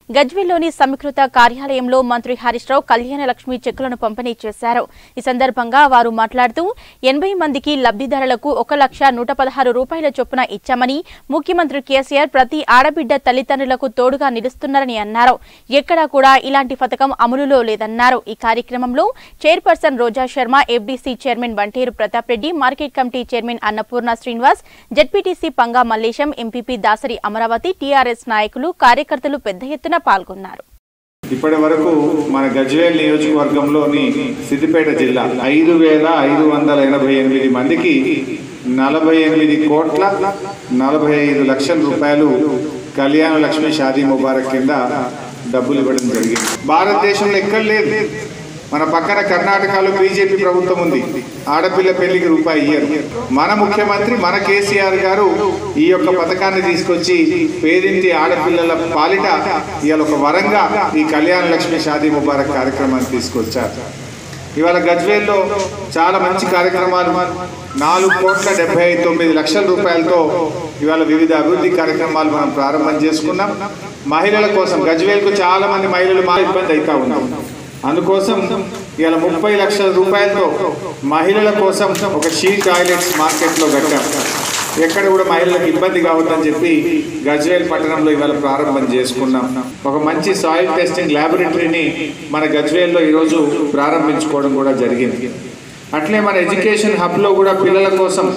గజ్వేల్లోని సమీకృత కార్యాలయంలో మంత్రి హరీష్ రావు కళ్యాణ లక్ష్మి చెక్కులను పంపిణీ చేశారు ఈ సందర్భంగా వారు మాట్లాడుతూ ఎనభై మందికి లబ్ధిదారులకు ఒక లక్ష నూట పదహారు రూపాయల చొప్పున ఇచ్చామని ముఖ్యమంత్రి కేసీఆర్ ప్రతి ఆడబిడ్డ తల్లిదండ్రులకు తోడుగా నిలుస్తున్నారని అన్నారు ఎక్కడా కూడా ఇలాంటి పథకం అమలులో లేదన్నారు ఈ కార్యక్రమంలో chairperson Roja Sharma FDC chairman Banteru Pratap Reddy market committee chairman Annapurna Srinivas ZPTC Panga Mallesham MPP Dasari Amaravati TRS నాయకులు కార్యకర్తలు పెద్ద ఎత్తున పాల్గొన్నారు ఇప్పటి వరకు మన గజ్వేల్ నియోజకవర్గంలోని సిద్దిపేట జిల్లా ఐదు వేల ఐదు వందల ఎనభై ఎనిమిది మందికి నలభై ఎనిమిది కోట్ల నలభై ఐదు లక్షల రూపాయలు కళ్యాణ లక్ష్మి షాదీ ముబారక్ కింద డబ్బులు ఇవ్వడం జరిగింది భారతదేశంలో ఎక్కడ లేదు మన పక్కన కర్ణాటకలో బీజేపీ ప్రభుత్వం ఉంది ఆడపిల్ల పెళ్లికి రూపాయి ఇయ్యరు మన ముఖ్యమంత్రి మన కేసీఆర్ గారు ఈ యొక్క పథకాన్ని తీసుకొచ్చి పేదింటి ఆడపిల్లల పాలిట ఇవాళ ఒక వరంగా ఈ కళ్యాణ లక్ష్మి షాదీ ముబారక్ కార్యక్రమాన్ని తీసుకొచ్చారు ఇవాళ గజ్వేల్లో చాలా మంచి కార్యక్రమాలు నాలుగు కోట్ల డెబ్బై తొమ్మిది లక్షల రూపాయలతో ఇవాళ వివిధ అభివృద్ధి కార్యక్రమాలు మనం ప్రారంభం చేసుకున్నాం మహిళల కోసం గజ్వేల్కు చాలా మంది మహిళలు మా ఇబ్బంది అవుతా ఉన్నాం అందుకోసం ఇవాళ ముప్పై లక్షల రూపాయలతో మహిళల కోసం ఒక షీ టాయిలెట్స్ మార్కెట్లో కట్టాం ఎక్కడ కూడా మహిళలకు ఇబ్బంది కావద్దని చెప్పి గజ్వేల్ పట్టణంలో ఇవాళ ప్రారంభం చేసుకున్నాం ఒక మంచి సాయిల్ టెస్టింగ్ ల్యాబొరేటరీని మన గజ్వేల్లో ఈరోజు ప్రారంభించుకోవడం కూడా జరిగింది అట్లే మన ఎడ్యుకేషన్ హబ్లో కూడా పిల్లల కోసం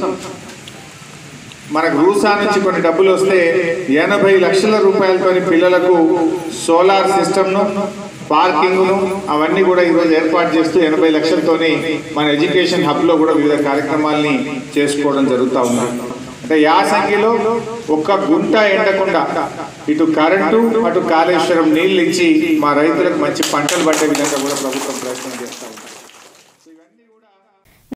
మనకు రూసా నుంచి కొన్ని డబ్బులు వస్తే ఎనభై లక్షల రూపాయలతో పిల్లలకు సోలార్ సిస్టమ్ను పార్కింగ్ను అవన్నీ కూడా ఈరోజు ఏర్పాటు చేస్తూ ఎనభై లక్షలతోని మన ఎడ్యుకేషన్ హబ్లో కూడా వివిధ కార్యక్రమాల్ని చేసుకోవడం జరుగుతూ ఉంది అంటే యాసంగిలో ఒక్క గుంట ఎండకుండా ఇటు కరెంటు అటు కాళేశ్వరం నీళ్ళు ఇచ్చి మా రైతులకు మంచి పంటలు పట్టే విధంగా కూడా ప్రభుత్వం ప్రయత్నం చేస్తూ ఉంది